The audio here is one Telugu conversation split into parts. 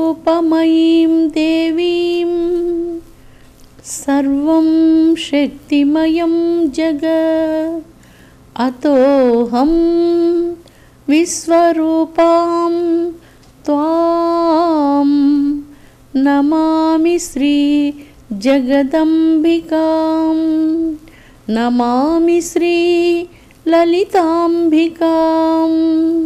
విశ్వరూపమయీం దేవీం సర్వం శక్తిమయం జగ అతోహం విశ్వరూపాం త్వాం నమామి శ్రీ జగదంబికాం నమామి శ్రీ లలితాంబికాం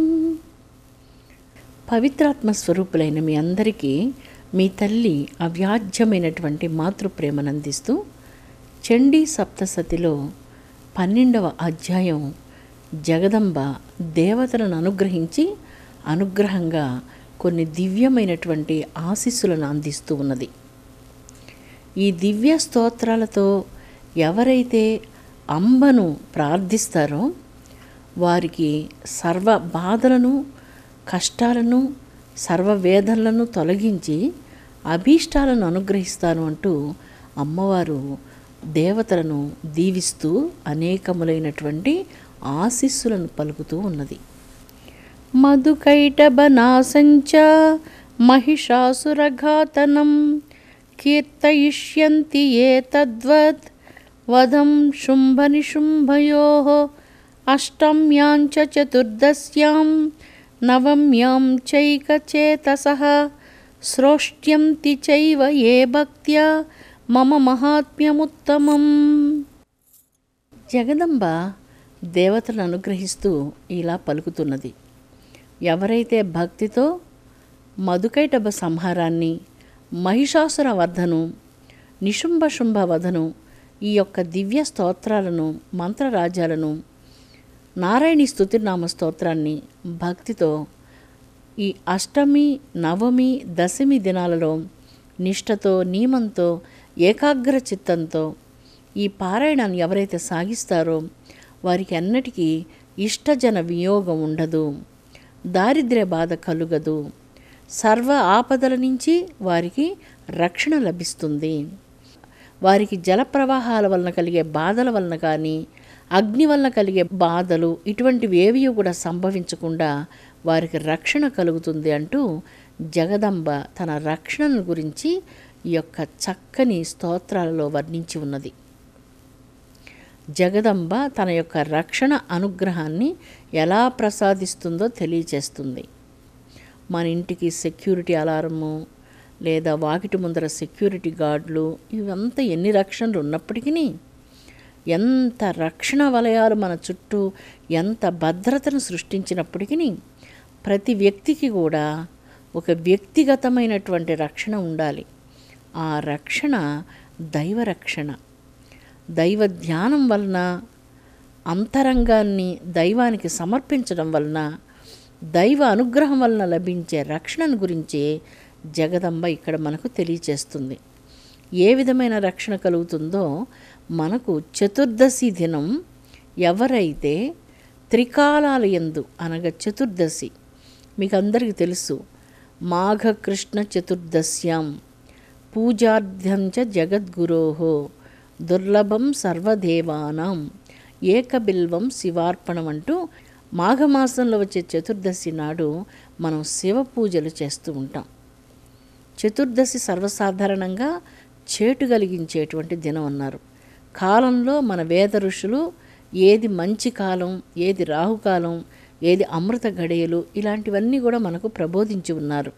పవిత్రాత్మ స్వరూపులైన మీ అందరికీ మీ తల్లి అవ్యాజ్యమైనటువంటి మాతృప్రేమను అందిస్తూ చండీ సప్తసతిలో పన్నెండవ అధ్యాయం జగదంబ దేవతలను అనుగ్రహించి అనుగ్రహంగా కొన్ని దివ్యమైనటువంటి ఆశీస్సులను అందిస్తూ ఉన్నది ఈ దివ్య స్తోత్రాలతో ఎవరైతే అంబను ప్రార్థిస్తారో వారికి సర్వ బాధలను కష్టాలను సర్వ వేదనలను తొలగించి అభీష్టాలను అనుగ్రహిస్తాను అంటూ అమ్మవారు దేవతలను దీవిస్తూ అనేకములైనటువంటి ఆశీస్సులను పలుకుతూ ఉన్నది మధుకైటబనాసంచ మహిషాసురఘాతనం కీర్తయిష్యంతి ఏ తద్వత్ వదం శుంభనిశుంభయో అష్టమ్యాం చ చతుర్దశ్యాం నవమ్యాం చైకచేతసః శ్రోష్ట్యంతి చైవ ఏ భక్త్యా మమ మహాత్మ్యముత్తమం జగదంబ దేవతలను అనుగ్రహిస్తూ ఇలా పలుకుతున్నది ఎవరైతే భక్తితో మధుకైటభ సంహారాన్ని మహిషాసుర వధను నిశుంభ శుంభ వధను ఈ యొక్క దివ్య స్తోత్రాలను మంత్రరాజ్యాలను నారాయణి స్తుతినామ స్తోత్రాన్ని భక్తితో ఈ అష్టమి నవమి దశమి దినాలలో నిష్టతో నియమంతో ఏకాగ్ర చిత్తంతో ఈ పారాయణాన్ని ఎవరైతే సాగిస్తారో వారికి అన్నిటికీ ఇష్టజన వియోగం ఉండదు దారిద్ర్య బాధ కలుగదు సర్వ ఆపదల నుంచి వారికి రక్షణ లభిస్తుంది వారికి జల ప్రవాహాల వలన కలిగే బాధల వలన కానీ అగ్ని వలన కలిగే బాధలు ఇటువంటివి ఏవి కూడా సంభవించకుండా వారికి రక్షణ కలుగుతుంది అంటూ జగదంబ తన రక్షణను గురించి ఈ యొక్క చక్కని స్తోత్రాలలో వర్ణించి ఉన్నది జగదంబ తన యొక్క రక్షణ అనుగ్రహాన్ని ఎలా ప్రసాదిస్తుందో తెలియచేస్తుంది మన ఇంటికి సెక్యూరిటీ అలారము లేదా వాకిటి ముందర సెక్యూరిటీ గార్డులు ఇవంతా ఎన్ని రక్షణలు ఉన్నప్పటికీ ఎంత రక్షణ వలయాలు మన చుట్టూ ఎంత భద్రతను సృష్టించినప్పటికీ ప్రతి వ్యక్తికి కూడా ఒక వ్యక్తిగతమైనటువంటి రక్షణ ఉండాలి ఆ రక్షణ దైవ రక్షణ దైవ ధ్యానం వలన అంతరంగాన్ని దైవానికి సమర్పించడం వలన దైవ అనుగ్రహం వలన లభించే రక్షణను గురించి జగదంబ ఇక్కడ మనకు తెలియచేస్తుంది ఏ విధమైన రక్షణ కలుగుతుందో మనకు చతుర్దశి దినం ఎవరైతే త్రికాలాల యందు అనగా చతుర్దశి మీకు అందరికీ తెలుసు మాఘకృష్ణ చతుర్దశ్యాం పూజార్థం చ జగద్గురోహో దుర్లభం సర్వదేవానాం ఏకబిల్వం శివార్పణం అంటూ మాఘమాసంలో వచ్చే చతుర్దశి నాడు మనం శివ పూజలు చేస్తూ ఉంటాం చతుర్దశి సర్వసాధారణంగా చేటు కలిగించేటువంటి దినం అన్నారు కాలంలో మన వేద ఋషులు ఏది మంచి కాలం ఏది రాహుకాలం ఏది అమృత గడియలు ఇలాంటివన్నీ కూడా మనకు ప్రబోధించి ఉన్నారు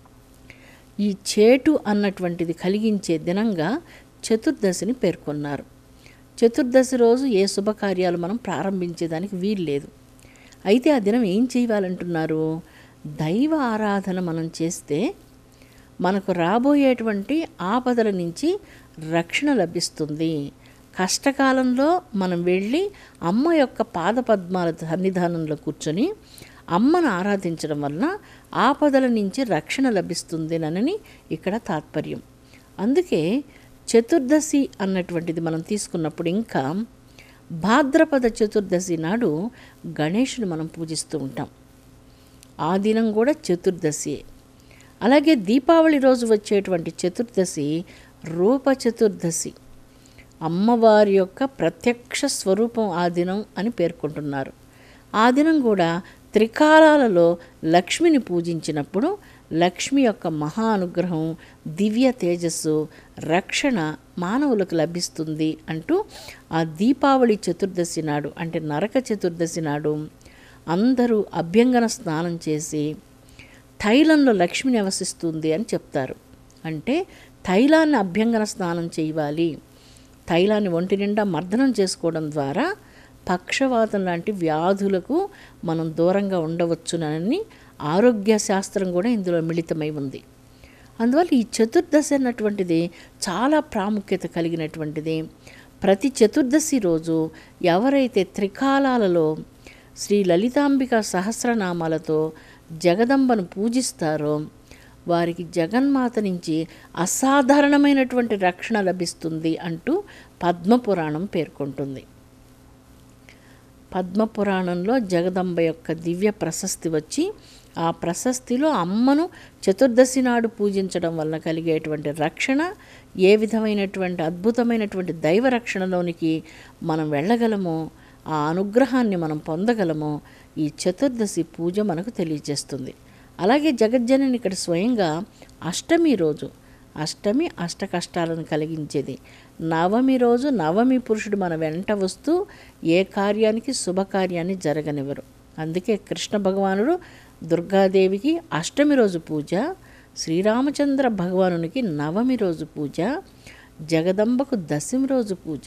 ఈ చేటు అన్నటువంటిది కలిగించే దినంగా చతుర్దశిని పేర్కొన్నారు చతుర్దశి రోజు ఏ శుభకార్యాలు మనం ప్రారంభించేదానికి వీలు లేదు అయితే ఆ దినం ఏం చేయాలంటున్నారు దైవ ఆరాధన మనం చేస్తే మనకు రాబోయేటువంటి ఆపదల నుంచి రక్షణ లభిస్తుంది కష్టకాలంలో మనం వెళ్ళి అమ్మ యొక్క పాదపద్మాల సన్నిధానంలో కూర్చొని అమ్మను ఆరాధించడం వలన ఆపదల నుంచి రక్షణ లభిస్తుందినని ఇక్కడ తాత్పర్యం అందుకే చతుర్దశి అన్నటువంటిది మనం తీసుకున్నప్పుడు ఇంకా భాద్రపద చతుర్దశి నాడు గణేషుని మనం పూజిస్తూ ఉంటాం ఆ దినం కూడా చతుర్దశి అలాగే దీపావళి రోజు వచ్చేటువంటి చతుర్దశి రూప చతుర్దశి అమ్మవారి యొక్క ప్రత్యక్ష స్వరూపం ఆ దినం అని పేర్కొంటున్నారు ఆ దినం కూడా త్రికాలాలలో లక్ష్మిని పూజించినప్పుడు లక్ష్మి యొక్క మహా అనుగ్రహం దివ్య తేజస్సు రక్షణ మానవులకు లభిస్తుంది అంటూ ఆ దీపావళి చతుర్దశి నాడు అంటే నరక చతుర్దశి నాడు అందరూ అభ్యంగన స్నానం చేసి తైలంలో లక్ష్మి నివసిస్తుంది అని చెప్తారు అంటే తైలాన్ని అభ్యంగన స్నానం చేయాలి తైలాన్ని ఒంటి నిండా మర్దనం చేసుకోవడం ద్వారా పక్షవాతం లాంటి వ్యాధులకు మనం దూరంగా ఉండవచ్చునని ఆరోగ్య శాస్త్రం కూడా ఇందులో మిళితమై ఉంది అందువల్ల ఈ చతుర్దశి అన్నటువంటిది చాలా ప్రాముఖ్యత కలిగినటువంటిది ప్రతి చతుర్దశి రోజు ఎవరైతే త్రికాలాలలో శ్రీ లలితాంబిక సహస్రనామాలతో జగదంబను పూజిస్తారో వారికి జగన్మాత నుంచి అసాధారణమైనటువంటి రక్షణ లభిస్తుంది అంటూ పద్మపురాణం పేర్కొంటుంది పద్మపురాణంలో జగదంబ యొక్క దివ్య ప్రశస్తి వచ్చి ఆ ప్రశస్తిలో అమ్మను చతుర్దశి నాడు పూజించడం వల్ల కలిగేటువంటి రక్షణ ఏ విధమైనటువంటి అద్భుతమైనటువంటి దైవ రక్షణలోనికి మనం వెళ్ళగలమో ఆ అనుగ్రహాన్ని మనం పొందగలమో ఈ చతుర్దశి పూజ మనకు తెలియజేస్తుంది అలాగే జగజ్జనని ఇక్కడ స్వయంగా అష్టమి రోజు అష్టమి అష్ట కష్టాలను కలిగించేది నవమి రోజు నవమి పురుషుడు మన వెంట వస్తూ ఏ కార్యానికి శుభకార్యాన్ని జరగనివ్వరు అందుకే కృష్ణ భగవానుడు దుర్గాదేవికి అష్టమి రోజు పూజ శ్రీరామచంద్ర భగవానునికి నవమి రోజు పూజ జగదంబకు దశమి రోజు పూజ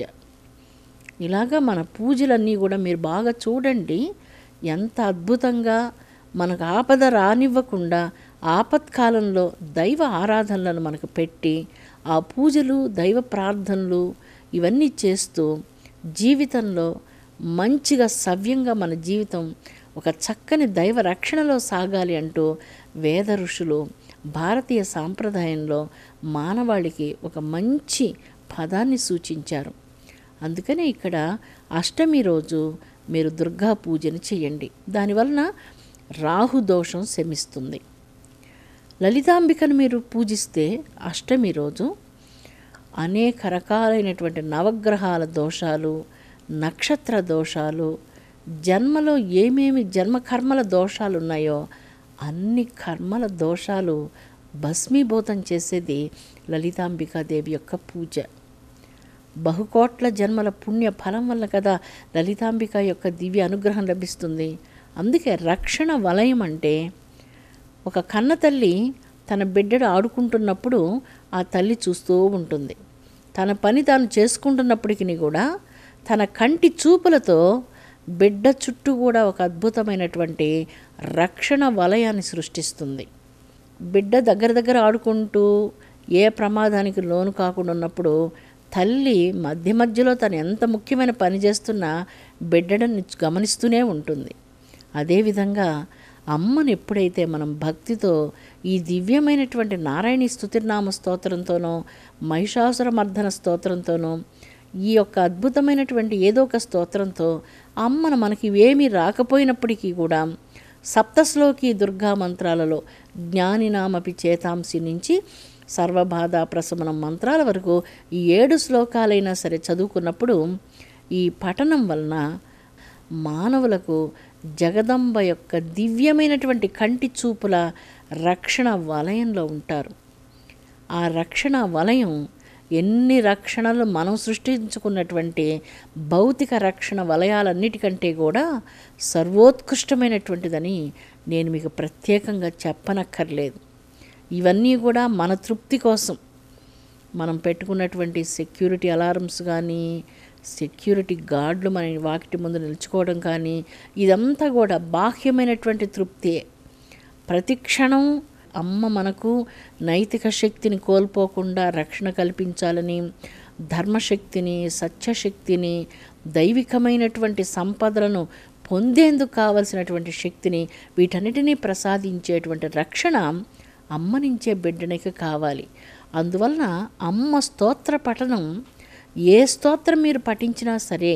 ఇలాగా మన పూజలన్నీ కూడా మీరు బాగా చూడండి ఎంత అద్భుతంగా మనకు ఆపద రానివ్వకుండా ఆపత్కాలంలో దైవ ఆరాధనలను మనకు పెట్టి ఆ పూజలు దైవ ప్రార్థనలు ఇవన్నీ చేస్తూ జీవితంలో మంచిగా సవ్యంగా మన జీవితం ఒక చక్కని దైవ రక్షణలో సాగాలి అంటూ వేద ఋషులు భారతీయ సాంప్రదాయంలో మానవాళికి ఒక మంచి పదాన్ని సూచించారు అందుకనే ఇక్కడ అష్టమి రోజు మీరు దుర్గా పూజను చేయండి దానివలన రాహు దోషం శమిస్తుంది లలితాంబికను మీరు పూజిస్తే అష్టమి రోజు అనేక రకాలైనటువంటి నవగ్రహాల దోషాలు నక్షత్ర దోషాలు జన్మలో ఏమేమి జన్మ కర్మల దోషాలు ఉన్నాయో అన్ని కర్మల దోషాలు భస్మీభూతం చేసేది లలితాంబికాదేవి యొక్క పూజ బహుకోట్ల జన్మల పుణ్య ఫలం వల్ల కదా లలితాంబిక యొక్క దివ్య అనుగ్రహం లభిస్తుంది అందుకే రక్షణ వలయం అంటే ఒక కన్న తల్లి తన బిడ్డడు ఆడుకుంటున్నప్పుడు ఆ తల్లి చూస్తూ ఉంటుంది తన పని తాను చేసుకుంటున్నప్పటికీ కూడా తన కంటి చూపులతో బిడ్డ చుట్టూ కూడా ఒక అద్భుతమైనటువంటి రక్షణ వలయాన్ని సృష్టిస్తుంది బిడ్డ దగ్గర దగ్గర ఆడుకుంటూ ఏ ప్రమాదానికి లోను కాకుండా ఉన్నప్పుడు తల్లి మధ్య మధ్యలో తను ఎంత ముఖ్యమైన పని చేస్తున్నా బిడ్డను గమనిస్తూనే ఉంటుంది అదేవిధంగా అమ్మను ఎప్పుడైతే మనం భక్తితో ఈ దివ్యమైనటువంటి నారాయణి స్తుతిర్నామ స్తోత్రంతోనో మహిషాసురమర్దన స్తోత్రంతోనో ఈ యొక్క అద్భుతమైనటువంటి ఏదో ఒక స్తోత్రంతో అమ్మను మనకి ఏమీ రాకపోయినప్పటికీ కూడా సప్తశ్లోకి దుర్గా మంత్రాలలో జ్ఞానినామపి చేతాంసి నుంచి సర్వబాధ ప్రశమనం మంత్రాల వరకు ఈ ఏడు శ్లోకాలైనా సరే చదువుకున్నప్పుడు ఈ పఠనం వలన మానవులకు జగదంబ యొక్క దివ్యమైనటువంటి కంటి చూపుల రక్షణ వలయంలో ఉంటారు ఆ రక్షణ వలయం ఎన్ని రక్షణలు మనం సృష్టించుకున్నటువంటి భౌతిక రక్షణ వలయాలన్నిటికంటే కూడా సర్వోత్కృష్టమైనటువంటిదని నేను మీకు ప్రత్యేకంగా చెప్పనక్కర్లేదు ఇవన్నీ కూడా మన తృప్తి కోసం మనం పెట్టుకున్నటువంటి సెక్యూరిటీ అలారమ్స్ కానీ సెక్యూరిటీ గార్డులు మన వాకిటి ముందు నిలుచుకోవడం కానీ ఇదంతా కూడా బాహ్యమైనటువంటి తృప్తే ప్రతి క్షణం అమ్మ మనకు నైతిక శక్తిని కోల్పోకుండా రక్షణ కల్పించాలని ధర్మశక్తిని సత్యశక్తిని దైవికమైనటువంటి సంపదలను పొందేందుకు కావలసినటువంటి శక్తిని వీటన్నిటినీ ప్రసాదించేటువంటి రక్షణ అమ్మ నుంచే బిడ్డనికి కావాలి అందువలన అమ్మ స్తోత్ర పఠనం ఏ స్తోత్రం మీరు పఠించినా సరే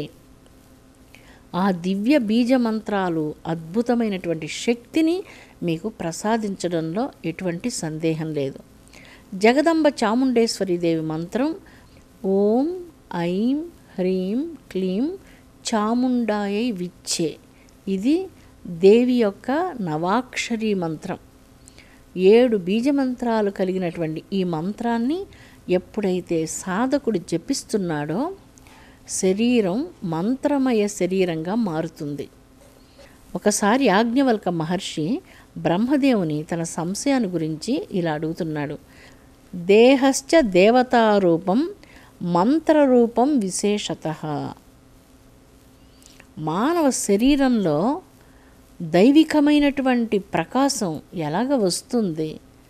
ఆ దివ్య బీజ మంత్రాలు అద్భుతమైనటువంటి శక్తిని మీకు ప్రసాదించడంలో ఎటువంటి సందేహం లేదు జగదంబ చాముండేశ్వరి దేవి మంత్రం ఓం ఐం హ్రీం క్లీం చాముండాయై విచ్చే ఇది దేవి యొక్క నవాక్షరి మంత్రం ఏడు బీజమంత్రాలు కలిగినటువంటి ఈ మంత్రాన్ని ఎప్పుడైతే సాధకుడు జపిస్తున్నాడో శరీరం మంత్రమయ శరీరంగా మారుతుంది ఒకసారి యాజ్ఞవల్క మహర్షి బ్రహ్మదేవుని తన సంశయాన్ని గురించి ఇలా అడుగుతున్నాడు దేహశ్చ దేవతారూపం మంత్రరూపం విశేషత మానవ శరీరంలో దైవికమైనటువంటి ప్రకాశం ఎలాగ వస్తుంది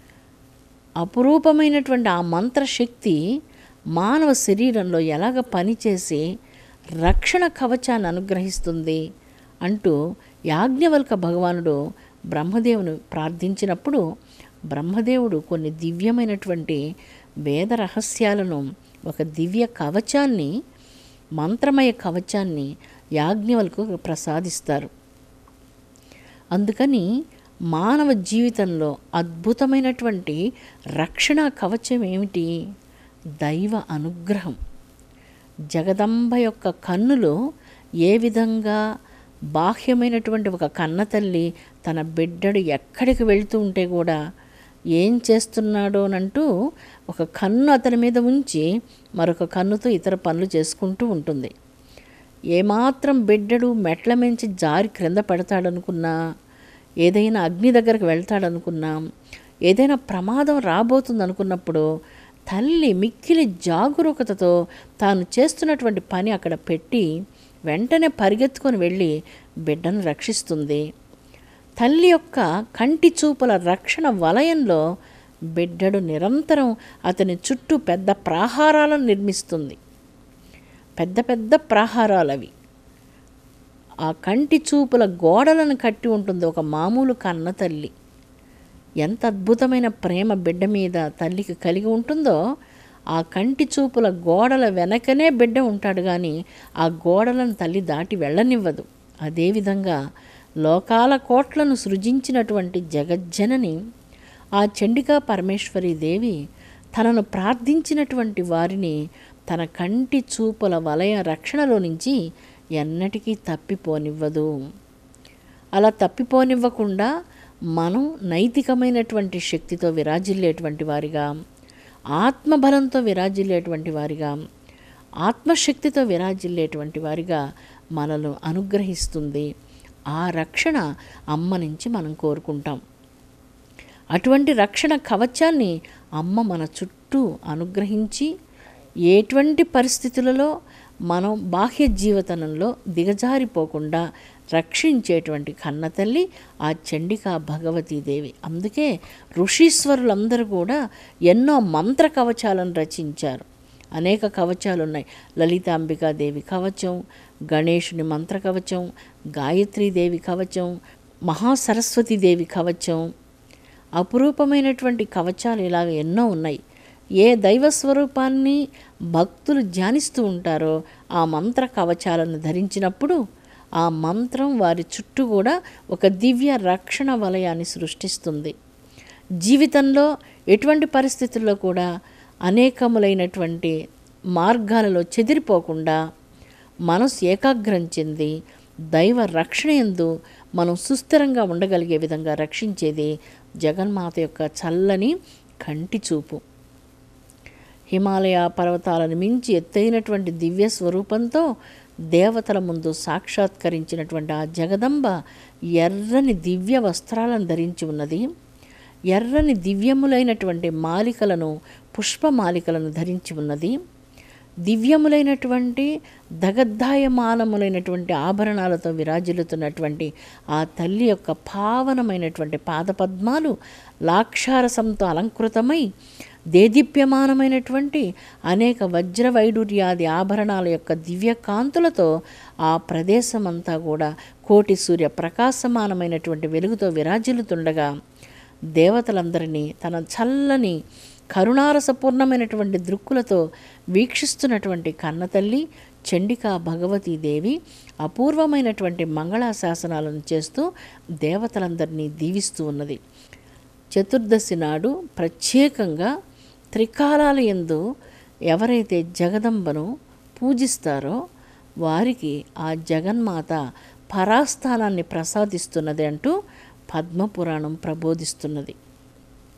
అపురూపమైనటువంటి ఆ మంత్రశక్తి మానవ శరీరంలో ఎలాగ పనిచేసి రక్షణ కవచాన్ని అనుగ్రహిస్తుంది అంటూ యాజ్ఞవల్క భగవానుడు బ్రహ్మదేవుని ప్రార్థించినప్పుడు బ్రహ్మదేవుడు కొన్ని దివ్యమైనటువంటి వేద రహస్యాలను ఒక దివ్య కవచాన్ని మంత్రమయ కవచాన్ని యాజ్ఞవల్కు ప్రసాదిస్తారు అందుకని మానవ జీవితంలో అద్భుతమైనటువంటి రక్షణ కవచం ఏమిటి దైవ అనుగ్రహం జగదంబ యొక్క కన్నులు ఏ విధంగా బాహ్యమైనటువంటి ఒక కన్న తల్లి తన బిడ్డడు ఎక్కడికి వెళ్తూ ఉంటే కూడా ఏం చేస్తున్నాడోనంటూ ఒక కన్ను అతని మీద ఉంచి మరొక కన్నుతో ఇతర పనులు చేసుకుంటూ ఉంటుంది ఏమాత్రం బిడ్డడు మెట్ల మించి జారి క్రింద పడతాడనుకున్నా ఏదైనా అగ్ని దగ్గరకు వెళ్తాడనుకున్నా ఏదైనా ప్రమాదం రాబోతుంది అనుకున్నప్పుడు తల్లి మిక్కిలి జాగరూకతతో తాను చేస్తున్నటువంటి పని అక్కడ పెట్టి వెంటనే పరిగెత్తుకొని వెళ్ళి బిడ్డను రక్షిస్తుంది తల్లి యొక్క కంటి చూపుల రక్షణ వలయంలో బిడ్డడు నిరంతరం అతని చుట్టూ పెద్ద ప్రాహారాలను నిర్మిస్తుంది పెద్ద పెద్ద ప్రాహారాలు అవి ఆ కంటి చూపుల గోడలను కట్టి ఉంటుంది ఒక మామూలు కన్న తల్లి ఎంత అద్భుతమైన ప్రేమ బిడ్డ మీద తల్లికి కలిగి ఉంటుందో ఆ కంటి చూపుల గోడల వెనకనే బిడ్డ ఉంటాడు కానీ ఆ గోడలను తల్లి దాటి వెళ్ళనివ్వదు అదేవిధంగా లోకాల కోట్లను సృజించినటువంటి జగజ్జనని ఆ చండికా పరమేశ్వరి దేవి తనను ప్రార్థించినటువంటి వారిని తన కంటి చూపుల వలయ రక్షణలో నుంచి ఎన్నటికీ తప్పిపోనివ్వదు అలా తప్పిపోనివ్వకుండా మనం నైతికమైనటువంటి శక్తితో విరాజిల్లేటువంటి వారిగా ఆత్మబలంతో విరాజిల్లేటువంటి వారిగా ఆత్మశక్తితో విరాజిల్లేటువంటి వారిగా మనను అనుగ్రహిస్తుంది ఆ రక్షణ అమ్మ నుంచి మనం కోరుకుంటాం అటువంటి రక్షణ కవచాన్ని అమ్మ మన చుట్టూ అనుగ్రహించి ఎటువంటి పరిస్థితులలో మనం బాహ్య జీవితంలో దిగజారిపోకుండా రక్షించేటువంటి కన్నతల్లి ఆ చండికా భగవతీదేవి అందుకే ఋషీశ్వరులందరూ కూడా ఎన్నో మంత్ర కవచాలను రచించారు అనేక కవచాలు ఉన్నాయి లలితాంబికాదేవి కవచం గణేషుని మంత్ర కవచం గాయత్రీదేవి కవచం మహాసరస్వతీదేవి కవచం అపురూపమైనటువంటి కవచాలు ఇలాగ ఎన్నో ఉన్నాయి ఏ దైవ స్వరూపాన్ని భక్తులు ధ్యానిస్తూ ఉంటారో ఆ మంత్ర కవచాలను ధరించినప్పుడు ఆ మంత్రం వారి చుట్టూ కూడా ఒక దివ్య రక్షణ వలయాన్ని సృష్టిస్తుంది జీవితంలో ఎటువంటి పరిస్థితుల్లో కూడా అనేకములైనటువంటి మార్గాలలో చెదిరిపోకుండా మనసు ఏకాగ్రం చెంది దైవ రక్షణ ఎందు మనం సుస్థిరంగా ఉండగలిగే విధంగా రక్షించేది జగన్మాత యొక్క చల్లని కంటి చూపు హిమాలయ పర్వతాలను మించి ఎత్తైనటువంటి దివ్య స్వరూపంతో దేవతల ముందు సాక్షాత్కరించినటువంటి ఆ జగదంబ ఎర్రని దివ్య వస్త్రాలను ధరించి ఉన్నది ఎర్రని దివ్యములైనటువంటి మాలికలను పుష్పమాలికలను ధరించి ఉన్నది దివ్యములైనటువంటి దగద్దాయమానములైనటువంటి ఆభరణాలతో విరాజిల్లుతున్నటువంటి ఆ తల్లి యొక్క పావనమైనటువంటి పాదపద్మాలు లాక్షారసంతో అలంకృతమై దేదీప్యమానమైనటువంటి అనేక వజ్ర వైడూర్యాది ఆభరణాల యొక్క దివ్య కాంతులతో ఆ ప్రదేశమంతా కూడా కోటి సూర్య ప్రకాశమానమైనటువంటి వెలుగుతో విరాజిల్లుతుండగా దేవతలందరినీ తన చల్లని కరుణారసపూర్ణమైనటువంటి దృక్కులతో వీక్షిస్తున్నటువంటి కన్నతల్లి చండికా భగవతీదేవి అపూర్వమైనటువంటి మంగళాశాసనాలను చేస్తూ దేవతలందరినీ దీవిస్తూ ఉన్నది చతుర్దశి నాడు ప్రత్యేకంగా త్రికాలాల యందు ఎవరైతే జగదంబను పూజిస్తారో వారికి ఆ జగన్మాత పరాస్థానాన్ని ప్రసాదిస్తున్నది అంటూ పద్మపురాణం ప్రబోధిస్తున్నది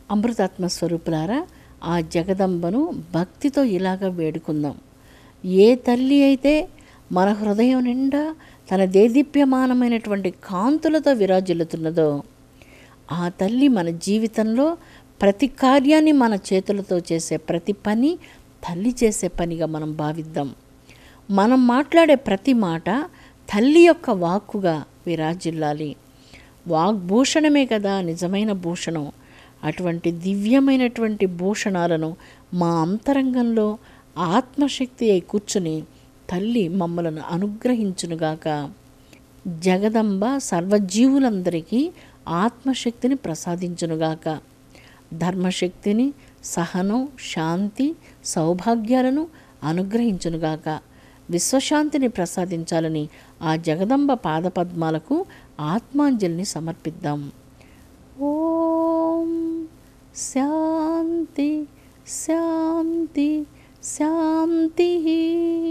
అమృతాత్మ స్వరూపులారా ఆ జగదంబను భక్తితో ఇలాగ వేడుకుందాం ఏ తల్లి అయితే మన హృదయం నిండా తన దేదీప్యమానమైనటువంటి కాంతులతో విరాజిల్లుతున్నదో ఆ తల్లి మన జీవితంలో ప్రతి కార్యాన్ని మన చేతులతో చేసే ప్రతి పని తల్లి చేసే పనిగా మనం భావిద్దాం మనం మాట్లాడే ప్రతి మాట తల్లి యొక్క వాక్కుగా విరాజిల్లాలి వాగ్భూషణమే కదా నిజమైన భూషణం అటువంటి దివ్యమైనటువంటి భూషణాలను మా అంతరంగంలో ఆత్మశక్తి అయి కూర్చుని తల్లి మమ్మలను అనుగ్రహించునుగాక జగదంబ సర్వజీవులందరికీ ఆత్మశక్తిని ప్రసాదించునుగాక ధర్మశక్తిని సహనం శాంతి సౌభాగ్యాలను అనుగ్రహించునుగాక విశ్వశాంతిని ప్రసాదించాలని ఆ జగదంబ పాదపద్మాలకు ఆత్మాంజలిని సమర్పిద్దాం ఓం శాంతి శాంతి శాంతి